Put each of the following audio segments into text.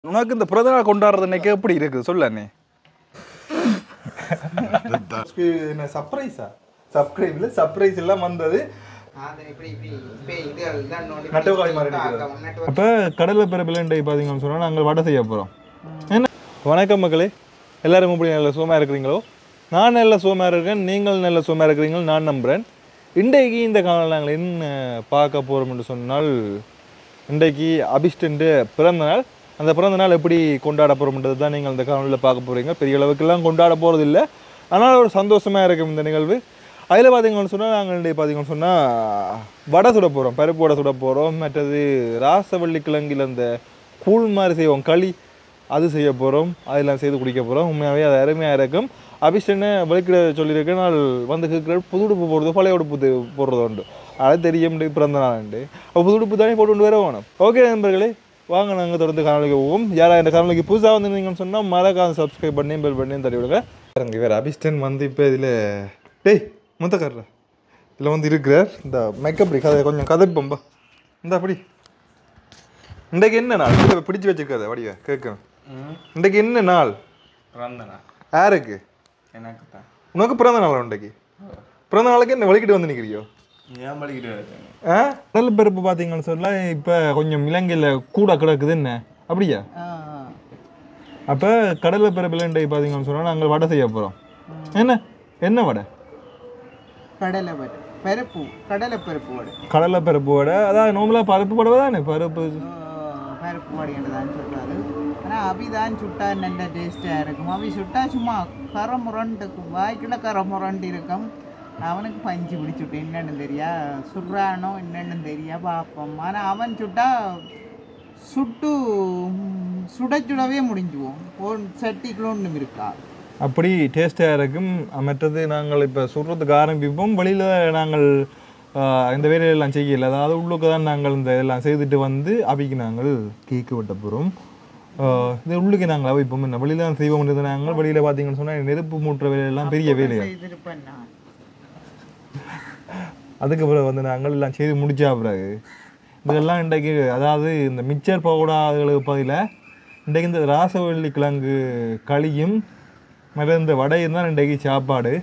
உனக்கு இந்த பிறந்த நாள் கொண்டாடுறது இன்னைக்கு எப்படி இருக்குது சொல்ல அண்ணே என்ன சர்ப்ரைஸா சப்ஸ்கிரைப்ல சர்ப்ரைஸ் எல்லாம் வந்தது அது இப்படி இப்படி இப்ப இது எல்லாம் நோண்டி நட்டுவாளி மாதிரி ஆ, இருக்கிறது. நட்டு அப்போ கடலை பிறப்பிலண்டை பார்த்தீங்கன்னு சொன்னால் நாங்கள் வடை செய்ய போகிறோம் வணக்கம் மக்களே எல்லாரும் எப்படி நல்ல சுகமாக இருக்கிறீங்களோ நான் நல்ல சுகமாக இருக்கேன் நீங்கள் நல்ல சுகமாக இருக்கிறீங்களோ நான் நம்புகிறேன் இன்றைக்கு இந்த காலம் நாங்கள் என்ன பார்க்க போகிறோம் என்று சொன்னால் இன்றைக்கு அபிஷ்டன்ட்டு பிறந்த நாள் அந்த பிறந்த நாள் எப்படி கொண்டாட போகிறோம்ன்றது தான் நீங்கள் அந்த காணொலியில் பார்க்க போகிறீங்க பெரிய அளவுக்குலாம் கொண்டாட போகிறது இல்லை ஆனால் ஒரு சந்தோஷமாக இருக்கும் இந்த நிகழ்வு அதில் பார்த்தீங்கன்னு சொன்னால் நாங்கள் இன்றைக்கு பார்த்தீங்கன்னு சொன்னால் வடை சுட போகிறோம் பருப்பு வடை சுட போகிறோம் மற்றது ராசவள்ளி கிழங்கில் அந்த கூழ் மாதிரி செய்வோம் களி அது செய்ய போகிறோம் அதெல்லாம் செய்து குடிக்க போகிறோம் உண்மையாகவே அது அருமையாக இருக்கும் அபிஷனை வலிக்கிட சொல்லியிருக்கேன் நான் வந்து கேட்குற புது உடுப்பு போடுறது பழைய உடுப்பு தே- போடுறது உண்டு அது தெரியும் இன்றைக்கு பிறந்த நாள் அப்போ புது உடுப்பு தானே போட்டு கொண்டு வர வேணும் ஓகே நண்பர்களே வாங்க நாங்கள் தொடர்ந்து காணொலிக்கு போவோம் யாரா இந்த காணொலிக்கு புதுசாக வந்திருந்தீங்கன்னு சொன்னால் மறக்காம சப்ஸ்கிரைப் பண்ணி பெல் பண்ணி தட்டி விடுங்க பாருங்க வேறு அபிஷ்டன் வந்து இப்போ இதில் டேய் முத்தக்காரர் இதில் வந்து இருக்கிறார் இந்த மேக்கப் கதை கொஞ்சம் கதைப்பம்பா இந்த அப்படி இன்றைக்கு என்ன நாள் இதில் பிடிச்சு வச்சிருக்காது வடிவ கேட்க இன்றைக்கு என்ன நாள் பிறந்த நாள் யாருக்கு எனக்கு தான் உனக்கு பிறந்த நாள் இன்றைக்கு பிறந்த நாளுக்கு என்ன வலிக்கிட்டு வந்து நிற்கிறியோ ஏன் பழிக்கிட்டு இருக்கேன் ஆ கடல் பிறப்பு பார்த்தீங்கன்னு சொன்னால் இப்போ கொஞ்சம் இலங்கையில் கூட கிடக்குது என்ன அப்படியா ஆ, அப்போ கடலை பிறப்பிலண்டை பார்த்தீங்கன்னு சொன்னால் நாங்கள் வடை செய்ய போகிறோம் என்ன என்ன வடை கடலை வடை பருப்பு கடலை பருப்பு வடை கடலை பருப்பு வடை அதாவது நார்மலாக பருப்பு வடை தானே பருப்பு ஆ, பருப்பு வடை தான் சொல்றாரு ஆனால் அபிதான் சுட்டா நல்ல டேஸ்ட்டாக இருக்கும் அவி சுட்டா சும்மா கரை முரண்டு இருக்கும் வாய்க்குள்ள கரை முரண்டு இருக்கும் அவனுக்கு பஞ்சு பிடிச்சுட்டு என்னன்னு தெரியா சுடுறானோ என்னன்னு தெரியா பார்ப்போம் ஆனால் அவன் சுட்டா சுட்டு ம், சுட சுடவே முடிஞ்சுவோம் ஒன் சட்டிக்குள்ள ஒன்றும் இருக்கா அப்படி டேஸ்ட்டாக இருக்கும் மற்றது நாங்கள் இப்போ சுடுறதுக்கு ஆரம்பிப்போம் வெளியில் நாங்கள் ஆஹ், இந்த வேலையெல்லாம் செய்யலை அதாவது உள்ளுக்கு தான் நாங்கள் இந்த இதெல்லாம் செய்துட்டு வந்து அவிக்கு நாங்கள் கேக்கு வெட்ட போகிறோம் இது உள்ளுக்கு நாங்கள் அவிப்போம் என்ன வெளியில் தான் செய்வோம்ன்றது நாங்கள் வெளியில் பார்த்தீங்கன்னு சொன்னால் நெருப்பு மூட்டுற வேலையெல்லாம் பெரிய வேலையா செய்திருப்பேன் நான் அதுக்கு பிறகு வந்து நாங்கள் எல்லாம் செய்து முடிச்சா பிறகு இதெல்லாம் இன்றைக்கு அதாவது இந்த மிச்சர் பவுடாதுகளுக்கு பதிலாக இன்றைக்கு இந்த ராசவள்ளி கிழங்கு களியும் மற்ற இந்த வடையும் தான் இன்றைக்கு சாப்பாடு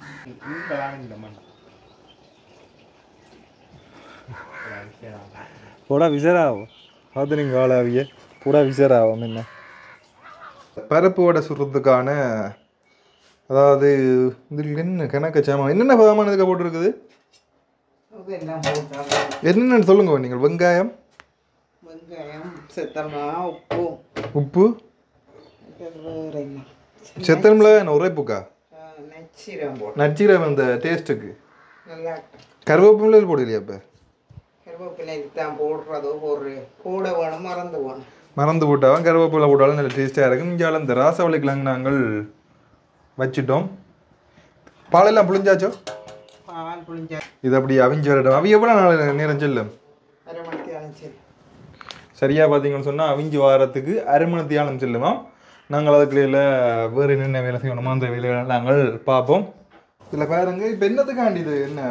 பூடா விசராகும் பார்த்து நீங்கள் ஆளாவிய பூடா விசராகும் என்ன பருப்பு வடை சுடுறதுக்கான அதாவது இதில் என்ன கணக்க சாமான் என்னென்ன சாமான் இதுக்கு போட்டிருக்குது இதெல்லாம் போட்டாங்க என்னென்னு சொல்லுங்க நீங்கள் வெங்காயம் வெங்காயம் செத்தமா உப்பு உப்பு இது வேற என்ன செத்தல் மிளகாய் உரைப்புக்கா ஆ, நச்சீரம் போட்டு நச்சீரம் அந்த டேஸ்ட்டுக்கு நல்லா இருக்கும். கருவேப்பிலை போடலையா இப்போ கருவேப்பிலை இதுதான் போடுறதோ போடுற போட வேணும் மறந்து வேணும் மறந்து போட்டாலும் கருவேப்பிலை போட்டாலும் நல்ல டேஸ்ட்டாக இருக்கும் இங்கே இந்த ராசவள்ளி கிழங்கு நாங்கள் வச்சிட்டோம் பாலெல்லாம் புளிஞ்சாச்சோ பால் புளிஞ்சா இது அப்படி அவிஞ்சு வரட்டும் அவி எவ்வளோ நாள் நேரம் செல்லும் அரை மணிக்கு அனுப்பிச்சு சரியாக பார்த்தீங்கன்னு சொன்னால் அவிஞ்சு வாரத்துக்கு அரை மணி தியானம் செல்லுமா நாங்கள் அதுக்குள்ள வேறு என்னென்ன வேலை செய்யணுமோ அந்த வேலைகளை நாங்கள் பார்ப்போம் இதில் பாருங்க இப்போ என்னத்துக்காண்டி இது என்ன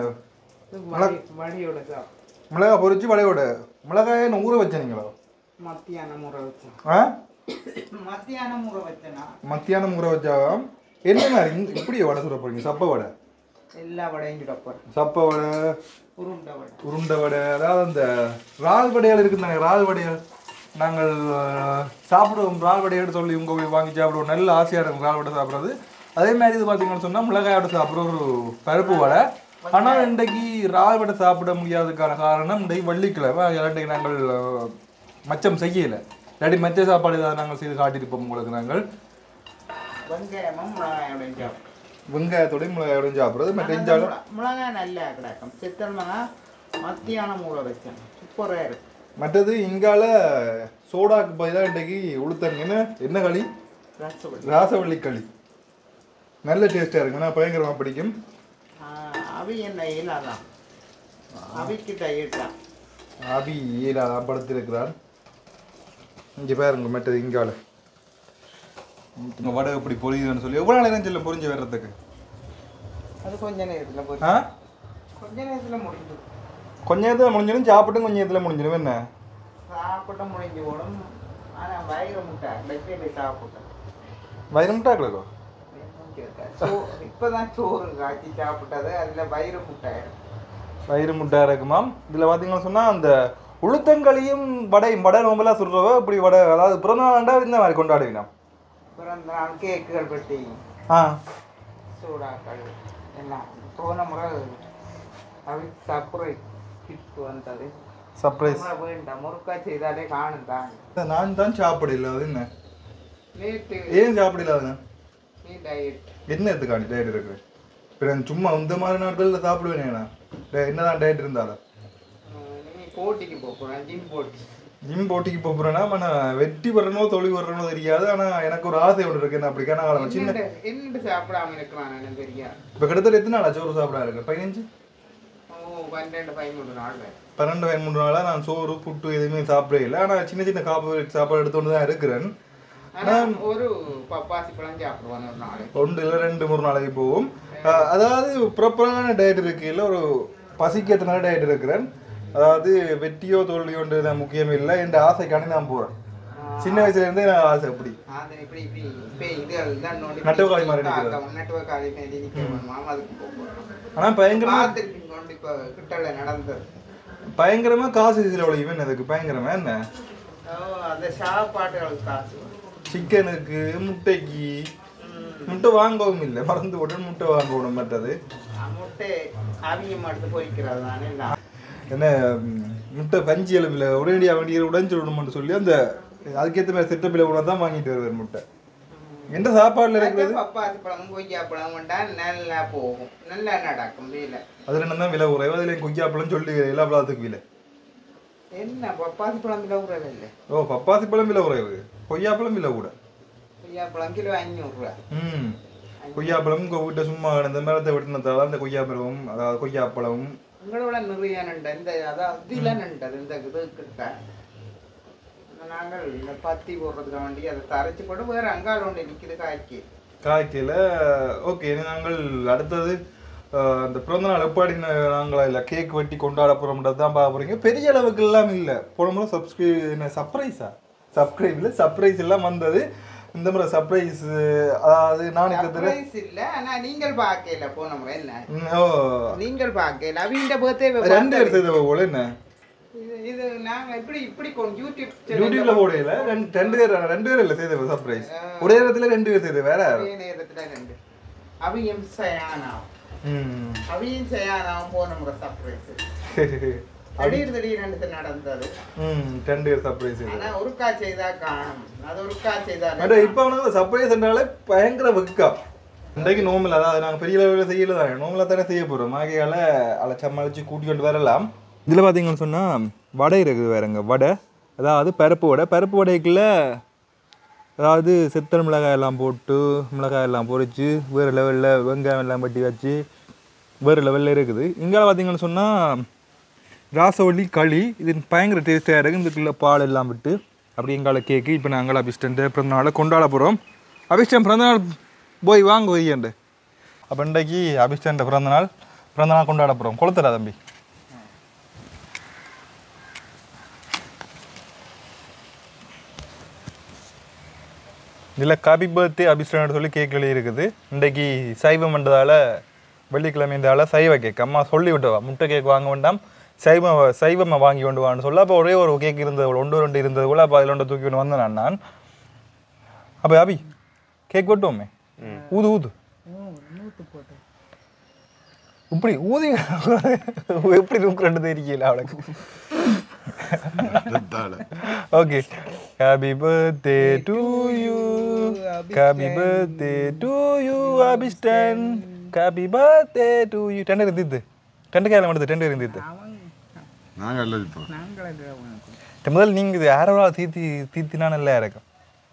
வடியோட சாப்பிடும் மிளகாய் பொரிச்சு வடையோட மிளகாயை நான் ஊற வச்சேனீங்களா மத்தியானம் ஊற வச்சேன் ஆ மத்தியானம் ஊற வச்சேனா மத்தியானம் ஊற வச்சா என்னென்ன இந்த- இப்படி வடை சுட போறீங்க சப்ப வடை எல்லா வடையும் சுடப்போம் சப்ப வடை உருண்டை வடை உருண்டை வடை அதாவது அந்த இறால் வடையால் இருக்குதானே இறால் வடையால் நாங்கள் அஹ், சாப்பிடுவோம் இறால் வடையோடு சொல்லி உங்க போய் வாங்கி சாப்பிடுவோம் நல்ல ஆசையாக இருக்கும் இறால் வடை சாப்பிட்றது அதே மாதிரி இது பார்த்தீங்கன்னு சொன்னால் மிளகாயோட சாப்பிட்ற ஒரு பருப்பு வடை ஆனால் இன்றைக்கு இறால் வடை சாப்பிட முடியாததுக்கான காரணம் இன்றைக்கு வெள்ளிக்கிழமை இல்லாட்டி நாங்கள் அஹ், மச்சம் செய்யலை இல்லாட்டி மச்ச சாப்பாடு ஏதாவது நாங்கள் செய்து காட்டியிருப்போம் உங்களுக்கு நாங்கள் வெங்காயமும் மிளகாயோடையும் சாப்பிடும் வெங்காயத்தோடையும் மிளகாயோடையும் சாப்பிட்றது மற்ற இஞ்சாலும் மிளகாய் நல்லா கிடக்கும் சித்தல் மிளகாய் மத்தியானம் ஊற வச்சேன் சூப்பராக இருக்கும் மற்றது இங்கால சோடாக்கு பதிலாக இன்றைக்கு உளுத்தங்கன்னு என்ன களி ரசப்படி ராசவள்ளி களி நல்ல டேஸ்ட்டாக இருக்கும் நான் பயங்கரமாக பிடிக்கும் அவி என்ன இயலாதான் அவிக்கிட்ட ஈட்டான் அபி ஈராதான் படுத்திருக்கிறார் இங்கே பாருங்க மற்றது இங்கால உங்கள் வடை எப்படி பொரியுதுன்னு சொல்லி எவ்வளோ நேரம் செல்லும் பொரிஞ்சு வர்றதுக்கு அது கொஞ்ச நேரத்தில் போய் ஆ கொஞ்ச நேரத்தில் முடிஞ்சு கொஞ்ச நேரத்தில் முடிஞ்சிடும் சாப்பிட்டும் கொஞ்ச நேரத்தில் முடிஞ்சிடும் என்ன சாப்பிட்ட முடிஞ்சு ஓடும் ஆனா வயிறு முட்டை வெற்றிலை சாப்பிட்டேன் வயிறு முட்டை கிடக்கும் சோ- இப்பதான் சோறு காய்ச்சி சாப்பிட்டது அதுல வயிறு முட்டை வயிறு முட்டை இருக்குமாம் இதில் பார்த்தீங்கன்னா சொன்னால் அந்த உளுத்தங்களியும் வடை வடை நோம்பெல்லாம் சுடுறவ இப்படி வடை அதாவது பிறந்த நாளாண்டா இந்த மாதிரி கொண்டாடுவீங்க பிறந்த நாள் கேக்குகள் வெட்டி ஆ சூடாக்கள் எல்லாம் போன முறை அவி சர்ப்ரைஸ் கிஃப்ட் வந்தது சர்ப்ரைஸ் முறை வேண்டாம் முறுக்கா செய்தாலே காணும் தான் நான் தான் சாப்பிடல அது என்ன நேற்று ஏன் சாப்பிடல அது நீ டயட் என்ன எடுத்துக்காண்டி டயட் இருக்கு பிறகு சும்மா இந்த மாதிரி நாட்களில் சாப்பிடுவேனேண்ணா என்னதான் டயட் இருந்தாலும் நீ போட்டிக்கு போகிறேன் ஜிம் போட்டி ஜிம் போட்டிக்கு போகிறேன்னா நான் வெற்றி பெறனோ தொழில் வர்றனோ தெரியாது ஆனால் எனக்கு ஒரு ஆசை ஒன்று இருக்கு என்ன அப்படி காலம் சின்ன என்னண்டு என்னண்டு சாப்பிடாம இருக்கிறான் எனக்கு தெரியாது இப்போ கிட்டத்தட்ட எத்தனை நாளா சோறு சாப்பிடா இருக்கு பதினஞ்சு ஓ பன்னெண்டு பதிமூணு நாள் பன்னெண்டு பதிமூணு நாளாக நான் சோறு புட்டு எதுவுமே சாப்பிடவே இல்லை ஆனால் சின்ன சின்ன காப்பு சாப்பாடு எடுத்துட்டு தான் இருக்கிறேன் ஆனா ஒரு பப்பாசி பழம் சாப்பிடுவான் ஒரு நாள் ஒன்று இல்லை ரெண்டு மூணு நாளைக்கு போகும் அஹ் அதாவது ப்ராப்பரான டயட் இருக்கு இல்லை ஒரு பசிக்கு எத்தனை டயட் இருக்கிறேன் அதாவது வெற்றியோ தோல்வியோன்றது நான் முக்கியம் இல்லை என்ற ஆசைக்காண்டி நான் போகிறேன் சின்ன வயசுல இருந்தே நான் ஆசை அப்படி அது இப்படி இப்படி இப்ப இது எல்லாம் நோண்டி நட்டுவக்காளி மாதிரி நிக்கிறது. ஆக்கம், நட்டுவக்காளி மாதிரி நிக்க வேணுமா, அதுக்கு போகணும். ஆனால் பயங்கரமா பார்த்திருப்பீங்க கொண்டு இப்ப கிட்டல நடந்தது பயங்கரமா காசு செலவழிவேன் அதுக்கு பயங்கரமா என்ன ஓ, அந்த சாப்பாட்டுகளுக்கு காசு சிக்கனுக்கு முட்டைக்கு முட்டை வாங்கவும் இல்லை மறந்து போட்டு முட்டை வாங்கணும் மற்றது ஆ, முட்டை அவியம் எடுத்து பொறிக்கிறது தானே எல்லாம். என்ன ம், முட்டை பஞ்சு எலும்பில் உடனடியாக வண்டியில் உடைஞ்சு விடணும்னு சொல்லி அந்த அதுக்கேற்ற மாதிரி செட்டப்பில் கூட தான் வாங்கிட்டு வருவார் முட்டை எந்த சாப்பாடுல அந்த இருக்கிறது பப்பாசி பழமும் கொய்யா பழம் கொண்டா நல்லா போகும் நல்லா நடக்கும் வேலை அது ரெண்டும் தான் விலை குறைவு அதில் கொய்யாப்பழம் சொல்லி எல்லா பழத்துக்கு விலை என்ன பப்பாசி பழம் கிலோ கூட இல்லை ஓ பப்பாசி பழம் விலை குறைவு கொய்யாப்பழம் விலை கூட கொய்யா பழம் கிலோ ஐநூறுரூவா ம் கொய்யாப்பழம் உங்கள் வீட்டை சும்மா இந்த மரத்தை வெட்டினதால அந்த கொய்யாப்பழம் அதாவது கொய்யாப்பழம் உங்களோட நிறைய நண்டு இந்த அதான் இதில் நண்டது இந்த இது கிட்ட நாங்கள் இந்த பத்தி போடுறதுக்கு வேண்டி அதை தரைச்சி போட்டு வேற அங்கால ஒன்று நிற்கிது காய்க்கு காய்க்கையில் ஓகே நாங்கள் அடுத்தது அஹ், அந்த பிறந்தநாள் எப்படி ந- நாங்கள் அதில் கேக் வெட்டி கொண்டாட போகிறோம்ன்றது தான் பார்க்க போகிறீங்க பெரிய அளவுக்கு எல்லாம் இல்லை போன முறை சப்ஸ்கிரை என்ன சர்ப்ரைஸா சப்ஸ்கிரைப் இல்லை சர்ப்ரைஸ் எல்லாம் வந்தது இந்த முறை சர்ப்ரைஸ் அதாவது நான் கிட்டத்தட்ட சர்ப்ரைஸ் இல்ல ஆனா நீங்கள் பார்க்கல போன முறை என்ன ம், ஓ நீங்கள் பார்க்கல அவிண்ட பர்த்டே ரெண்டு பேர் செய்த போல என்ன இது இது நாங்க இப்படி இப்படி கொண்டு யூடியூப் யூடியூப்ல போடையில ரெண்டு ரெண்டு பேர் ரெண்டு பேர் இல்லை செய்த சர்ப்ரைஸ் ஒரே இடத்துல ரெண்டு பேர் செய்த வேற யாரு? ஒரே நேரத்துல ரெண்டு அவியம் சயானாவும் ம் அவியும் சயானாவும் போன முறை சர்ப்ரைஸ் திடீர் திடீர்னு நடந்தது ம் ரெண்டு பேர் சர்ப்ரைஸ் இது ஆனா ஒருக்கா செய்தா காணும் அது ஒருக்கா செய்தா அட இப்போ அவனுக்கு சர்ப்ரைஸ் என்றாலே பயங்கர வெக்கா இன்றைக்கு நோம்பில் அதாவது நாங்கள் பெரிய லெவலில் செய்யல தானே நோம்பில் தானே செய்ய போகிறோம் ஆகையால் அதை சமாளித்து கூட்டி கொண்டு வரலாம் இதில் பார்த்தீங்கன்னு சொன்னால் வடை இருக்குது வேறங்க வடை அதாவது பருப்பு வடை பருப்பு வடைக்குள்ள அதாவது சித்தல் மிளகாய் எல்லாம் போட்டு மிளகாய் எல்லாம் பொரிச்சு வேறு லெவலில் வெங்காயம் எல்லாம் வெட்டி வச்சு வேறு லெவலில் இருக்குது இங்கே பார்த்தீங்கன்னு சொன்னால் ராசவள்ளி களி இது பயங்கர டேஸ்ட்டாக இருக்குது இதுக்குள்ள பால் எல்லாம் விட்டு அப்படி எங்கால கேக்கு இப்போ நாங்கள் அபிஸ்டன்ட்டு பிறந்தநாளை கொண்டாட போகிறோம் அபிஷ்டன் பிறந்தநாள் போய் வாங்க வையண்டு அப்போ இன்றைக்கு அபிஷ்டன்ட்ட பிறந்தநாள் பிறந்தநாள் கொண்டாட போகிறோம் கொளுத்துறா தம்பி இதில் காபி பர்த்டே அபிஸ்டன் சொல்லி கேக் எழுதி இருக்குது இன்றைக்கு சைவம் பண்ணுறதால வெள்ளிக்கிழமைந்தால சைவ கேக் அம்மா சொல்லி விட்டவா முட்டை கேக் வாங்க வேண்டாம் சைவ சைவமாக வாங்கி கொண்டு வான்னு சொல்ல அப்போ ஒரே ஒரு கேக் இருந்தது ஒன்று ரெண்டு இருந்தது கூட அப்போ அதில் ஒன்று தூக்கி கொண்டு வந்தேன் நான் நான் அப்போ அபி கேக் வெட்டுவோமே ஊது ஊது இப்படி ஊதி எப்படி நூக்கு தெரியல அவளுக்கு okay happy birthday to you happy birthday to you அபிஸ்டன் happy birthday to you tender இருந்தது டெண்டு கையில் மட்டும் டெண்டர் இருந்தது நாங்கள் எல்லாம் இப்போ நாங்கள் முதல்ல நீங்கள் இது யாரோ தீத்தி தீத்தினா நல்லா இருக்கும்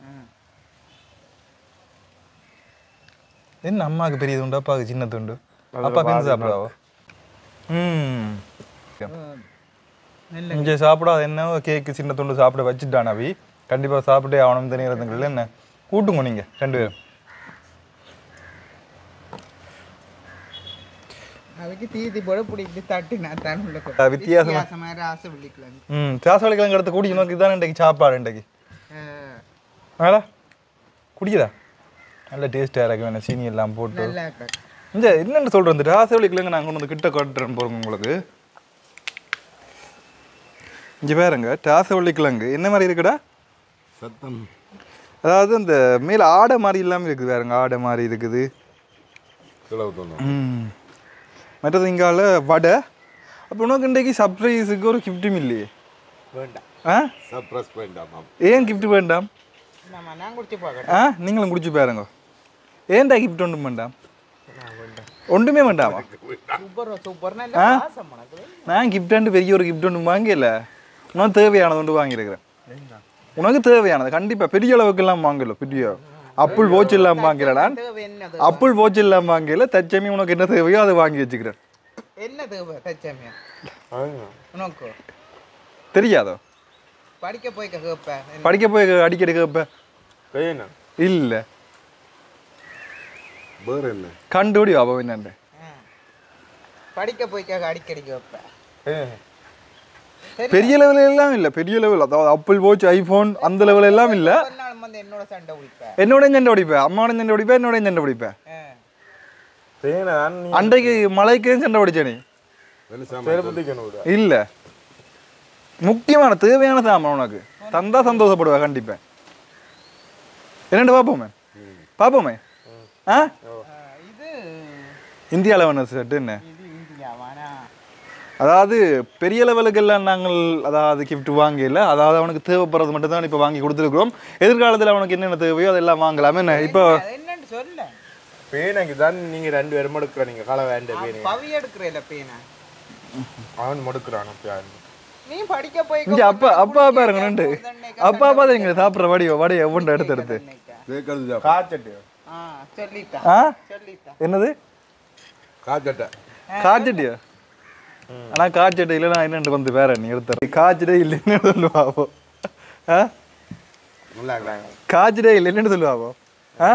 என்ன அம்மாவுக்கு பெரிய துண்டு அப்பாவுக்கு சின்ன துண்டு அப்பா பின் சாப்பிடாவோ ம் இங்கே சாப்பிடாத என்ன கேக்கு சின்ன துண்டு சாப்பிட வச்சுட்டான் அவி கண்டிப்பாக சாப்பிட்டே ஆகணும் தெரியுறதுங்கள என்ன கூட்டுங்க நீங்கள் ரெண்டு பேரும் அதுக்கு தீதி போட பிடிக்கிட்டு தட்டினா தான் உள்ள அஹ் வித்தியாசமா- வித்தியாசமா ராசை விழிக்கலாம் ம் சாசவளிக்கிழங்கு எடுத்து கூடி நோக்கி தான் இன்றைக்கு சாப்பாடு இன்றைக்கு ஆடா குடிக்குதா நல்ல டேஸ்ட்டாக இருக்கு வேணா சீனி எல்லாம் போட்டு நல்லா கிடக்கு இந்த என்னென்னு சொல்கிறேன் இந்த ராசவழிக்குலங்க நான் கொண்டு வந்து கிட்ட காட்டுறேன் போகிறோம் உங்களுக்கு இங்கே பாருங்க ராசவள்ளி கிழங்கு என்ன மாதிரி இருக்குடா சத்தம் அதாவது இந்த மேலே ஆடை மாதிரி இல்லாமல் இருக்குது பாருங்க ஆடை மாதிரி இருக்குது கிளவு தோணும் ம் மற்றது இங்கால வடை அப்போ உனக்கு இன்றைக்கு சர்ப்ரைஸுக்கு ஒரு கிஃப்ட்டும் இல்லையே வேண்டாம் ஆ சர்ப்ரைஸ் வேண்டாமா ஏன் gift வேண்டாம் நம்ம நான் குடிச்சு பார்க்கறேன் ஆ நீங்களும் குடிச்சு பாருங்க ஏன்டா கிஃப்ட் ஒன்றும் வேண்டாம் ஒன்றுமே வேண்டாமா சூப்பர் சூப்பர் நல்ல ஆ? வாசம் உனக்கு நான் கிஃப்டாண்டு பெரிய ஒரு கிஃப்ட் ஒன்று வாங்கல உனக்கு தேவையானது ஒன்று வாங்கியிருக்கிறேன் உனக்கு தேவையானது கண்டிப்பாக பெரிய அளவுக்கெல்லாம் வாங்கல பெரிய அப்புள் வாட்ச் இல்லாமல் வாங்கிறடா தேவை என்னது அப்புள் வாட்ச் இல்லாமல் வாங்கல தச்சமி உனக்கு என்ன தேவையோ அதை வாங்கி வச்சுக்கிறேன் என்ன தேவை தச்சமியா உனக்கு தெரியாதோ படிக்க போய் கேப்ப படிக்க போய் அடிக்கடி கேட்ப கையண்ணா இல்லை வேறு என்ன கண்டுபிடி அப்போ என்னண்டு படிக்க போய் கேட்க அடிக்கடி கேப்ப பெரிய லெவல் எல்லாம் இல்லை பெரிய லெவல் அதாவது அப்பிள் வாட்ச் ஐஃபோன் அந்த லெவல் எல்லாம் இல்லை ஒரு நாள் வந்து என்னோட சண்டை குடிப்ப என்னோட சண்டை பிடிப்பேன் அம்மாவோட சண்டை பிடிப்பேன் என்னோட சண்டை பிடிப்பேன் கையண்ணா நீ அன்றைக்கு மலைக்கு சண்டை பிடிச்சேனே என்ன சாமான் செருப்பு தூக்கணும் இல்ல முக்கியமான தேவையான சாமான் உனக்கு தந்தா சந்தோஷப்படுவா கண்டிப்பா என்னண்டு பார்ப்போமே பார்ப்போமே ஆ இது இந்தியாவில் வேணும் செட்டு என்ன இது இந்தியாவானா அதாவது பெரிய லெவலுக்கெல்லாம் நாங்கள் அதாவது கிஃப்ட் வாங்கல அதாவது அவனுக்கு தேவைப்படுறது மட்டும் தான் இப்போ வாங்கி கொடுத்துருக்குறோம் எதிர்காலத்தில் அவனுக்கு என்னென்ன தேவையோ அதெல்லாம் வாங்கலாம் என்ன இப்போ அது என்னன்னு சொல்ல பேனைக்கு தான் நீங்க ரெண்டு பேரும் மடுக்கிறீங்க களை வேண்ட பேனை பவி எடுக்கிறேல பேனா அவன் மடுக்கிறான் அப்ப நீ படிக்க போய் இங்கே அப்பா அப்பா பாருங்க ரெண்டு அப்பா பார்த்து நீங்கள் சாப்பிட்ற வடிவோ வடையை எவ்வளோ எடுத்து எடுத்து கேட்கறது சாப்பிடு. காய்ச்சட்டு ஆ சொல்லிட்டா ஆ சொல்லிட்டா என்னது காய்ச்சட்டை காய்ச்சட்டியா ஆனா காய்ச்சட்டை இல்லைன்னா என்னண்டு வந்து வேற நீ எடுத்துற காய்ச்சடே இல்லைன்னு சொல்லுவாவோ ஆ நல்லா இருக்கிறாங்க காய்ச்சடே இல்லைன்னு சொல்லுவாவோ ஆ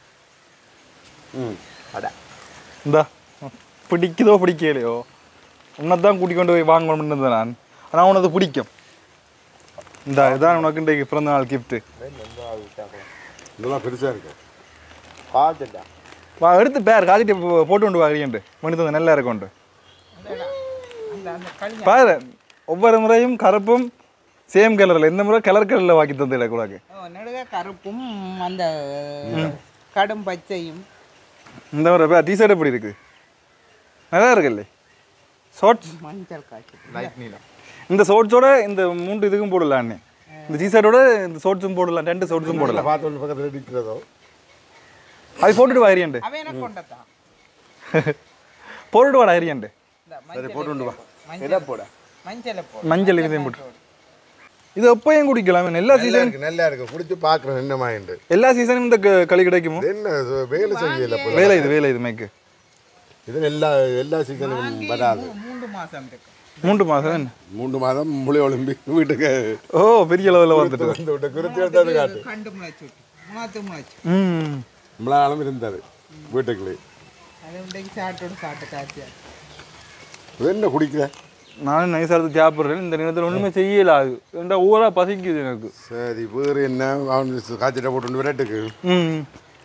ம் இந்தா பிடிக்குதோ பிடிக்கலையோ உன்னைத்தான் கூட்டிக் கொண்டு போய் வாங்கணும்னு இருந்தேன் நான் ஆனால் உனக்கு பிடிக்கும் இந்த இதான் உனக்கு இன்றைக்கு பிறந்த நாள் கிஃப்ட்டு இதெல்லாம் பெருசாக இருக்கு காய்ச்சட்டா வா எடுத்து பேர் காய்ச்சிட்டு போ- போட்டு கொண்டு வாங்கிட்டு மணி தந்து நல்லா இருக்கும்ண்டு அந்த அந்த களி பாரு ஒவ்வொரு முறையும் கருப்பும் சேம் கலரில் இந்த முறை கலர் கலரில் வாக்கி தந்து கூடாது ஓ, நடுவே கருப்பும் அந்த கடும் பச்சையும் இந்த முறை பே டிஷர்ட் எப்படி இருக்கு நல்லா இருக்குல்ல ஷார்ட்ஸ் மஞ்சள் காய்ச்சி லைட் நீலம் இந்த ஷார்ட்ஸோட இந்த மூன்று இதுக்கும் போடலாம் அண்ணே இந்த டிஷர்ட்டோட இந்த ஷார்ட்ஸும் போடலாம் ரெண்டு ஷார்ட்ஸும் போடலாம் பார்த்து ஒன்று பக்கத்தில் நிற்கிறதோ அது போட்டுட்டு வா எரியண்டு அவன் என்ன கொண்டதான் போட்டுட்டு வாடா எரியண்டு இந்த மஞ்சள் போட்டு கொண்டு வா மஞ்சள் போட மஞ்சளை போட மஞ்சள் இதையும் போட்டு இது எப்பயும் குடிக்கலாம் எல்லா நல்லா சீசன் இருக்கு நல்லா இருக்கு குடிச்சு பார்க்குறேன் என்ன மாயிண்டு எல்லா சீசனும் இந்த க- களி கிடைக்குமோ இது என்ன இது வேலை செய்யல போல வேலை இது வேலை இது மேக்கு இது எல்லா எல்லா சீசனும் வராது மூன்று மாசம் இருக்கு மூன்று மாதம் என்ன மூன்று மாதம் புளி ஒலிம்பி வீட்டுக்கு ஓ பெரிய லெவலில் வந்துட்டு வந்து விட்டு குறித்து எடுத்தது காட்டு கண்டு முளைச்சு விட்டு மூணாத்து முளைச்சு ம் நம்மளாலும் இருந்தார் வீட்டுக்குள்ளே அது இன்றைக்கு சாப்பிட்டோட சாப்பிட்டு காய்ச்சியா இது என்ன குடிக்கிற நானும் நைஸாக எடுத்து சாப்பிட்றேன் இந்த நேரத்தில் ஒன்றுமே செய்யல அது ரெண்டா ஊரா பசிக்குது எனக்கு சரி வேறு என்ன அவன் காய்ச்சிட்ட போட்டு விரட்டுக்கு ம்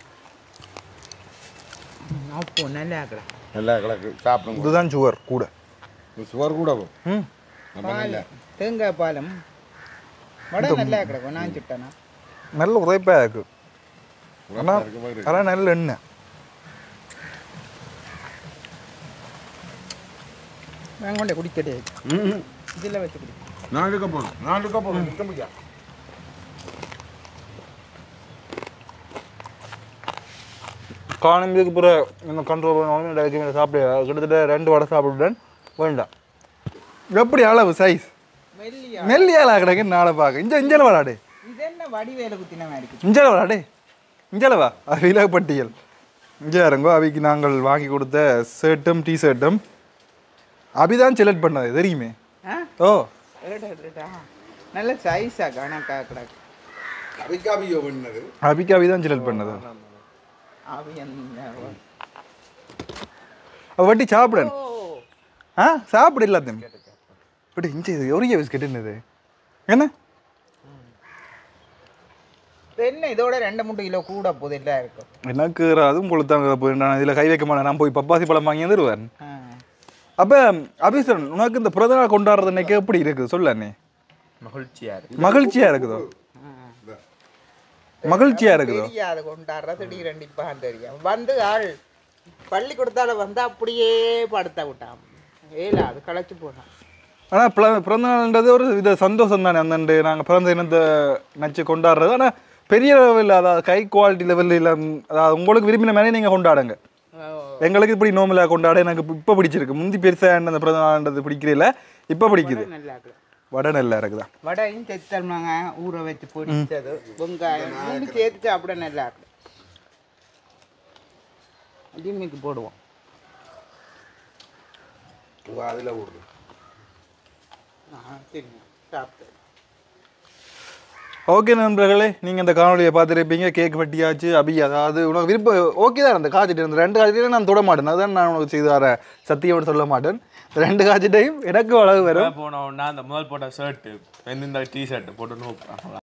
அப்போ நல்லா இருக்கிற நல்லா கிடக்கு சாப்பிடுங்க இதுதான் சுகர் கூட சுவர் கூட ம் பால் தேங்காய் பாலம் வடை நல்லா கிடக்கும் நான் சுட்டேனா நல்ல உரைப்பாக இருக்கு ஆனால் ஆனால் நல்ல எண்ணெய் நான் கொண்டே குடிக்கட்டே இதில் வச்சு குடி நான் எடுக்க போகணும் நான் எடுக்க போகணும் நிற்க முடியாது காணும் இதுக்கு பிறகு இன்னும் கண்ட்ரோல் பண்ணணும் டேரக்ட் சாப்பிட கிட்டத்தட்ட ரெண்டு வடை சாப்பிட்டுட்டேன் வேண்டாம் எப்படி அளவு சைஸ் மெல்லியா மெல்லியாலா கிடக்கு நாளை பார்க்க இஞ்ச இஞ்சல வராடே இது என்ன வடிவேல குத்தின மாதிரி இருக்கு இஞ்சல வராடே இஞ்சலவா அது விலக பட்டியல் இங்கே இருங்கோ அவைக்கு நாங்கள் வாங்கி கொடுத்த ஷர்ட்டும் டி ஷர்ட்டும் அபிதான் செலக்ட் பண்ணது தெரியுமே ஆ ஓ எடா, எடா. நல்ல சைஸா கணக்கா கிடக்கு அபிகாபியோ பண்ணது அபிக்கு அபிதான் செலக்ட் பண்ணது அவியன் அவ வட்டி சாப்பிடன் ஓ ஆ சாப்பிடு எல்லாத்தையும் பட் இஞ்சி இது ஒரே பிஸ்கெட் என்னது என்ன என்ன இதோட ரெண்டு மூணு கிலோ கூட போகுது எல்லாம் இருக்கும் எனக்கு அதுவும் கொளுத்தாங்க போய் நான் இதில் கை வைக்க மாட்டேன் நான் போய் பப்பாசி பழம் வாங்கி வந்துடுவேன் ஆ. அப்போ அபிசன் உனக்கு இந்த பிறந்த நாள் கொண்டாடுறது இன்னைக்கு எப்படி இருக்குது சொல்ல அண்ணே மகிழ்ச்சியா இருக்கு மகிழ்ச்சியா இருக்குதோ மகிழ்ச்சியா இருக்குதோ தெரியாது கொண்டாடுற திடீரெண்டு இப்போ தெரியும் வந்து ஆள் பள்ளிக்கூடத்தால வந்து அப்படியே படுத்த விட்டான் ஏல அது களைச்சு போனான் ஆனால் பிறந்த நாள்ன்றது ஒரு வித சந்தோஷம் தானே அந்த நாங்கள் பிறந்த இனத்தை நச்சு கொண்டாடுறது ஆனால் பெரிய லெவலில் அதாவது கை குவாலிட்டி லெவலில் இல்லை அதாவது உங்களுக்கு விரும்பின மாதிரி நீங்கள் கொண்டாடுங்க எங்களுக்கு இப்படி நோமலாக கொண்டாட எனக்கு இப்போ பிடிச்சிருக்கு முந்தி பெருசாக அந்த பிறந்த நாள்ன்றது பிடிக்கிறதில்ல இப்போ பிடிக்குது நல்லா இருக்கு வடை நல்லா இருக்குதா வடையும் செத்தல்மாங்க ஊற வச்சு பொரிச்சது வெங்காயம் மூணு சேர்த்து சாப்பிட நல்லா இருக்கு ஜிம்மிக்கு போடுவோம் அதில் விடுது ஆ, சரிங்க சாப்பிட்டு ஓகே நண்பர்களே நீங்கள் இந்த காணொலியை பார்த்துருப்பீங்க கேக் வெட்டியாச்சு அபி அதாவது உனக்கு விருப்பம் ஓகே தான் அந்த காய்ச்சிட்டு இருந்த ரெண்டு காய்ச்சிட்டு நான் தொட மாட்டேன் அதுதான் நான் உனக்கு செய்து வர சத்தியம் சொல்ல மாட்டேன் இந்த ரெண்டு காய்ச்சிட்டையும் எனக்கு அழகு வரும் போனோம்னா அந்த முதல் போட்ட ஷர்ட்டு இந்த டி ஷர்ட் போட்டு நோக்கலாம்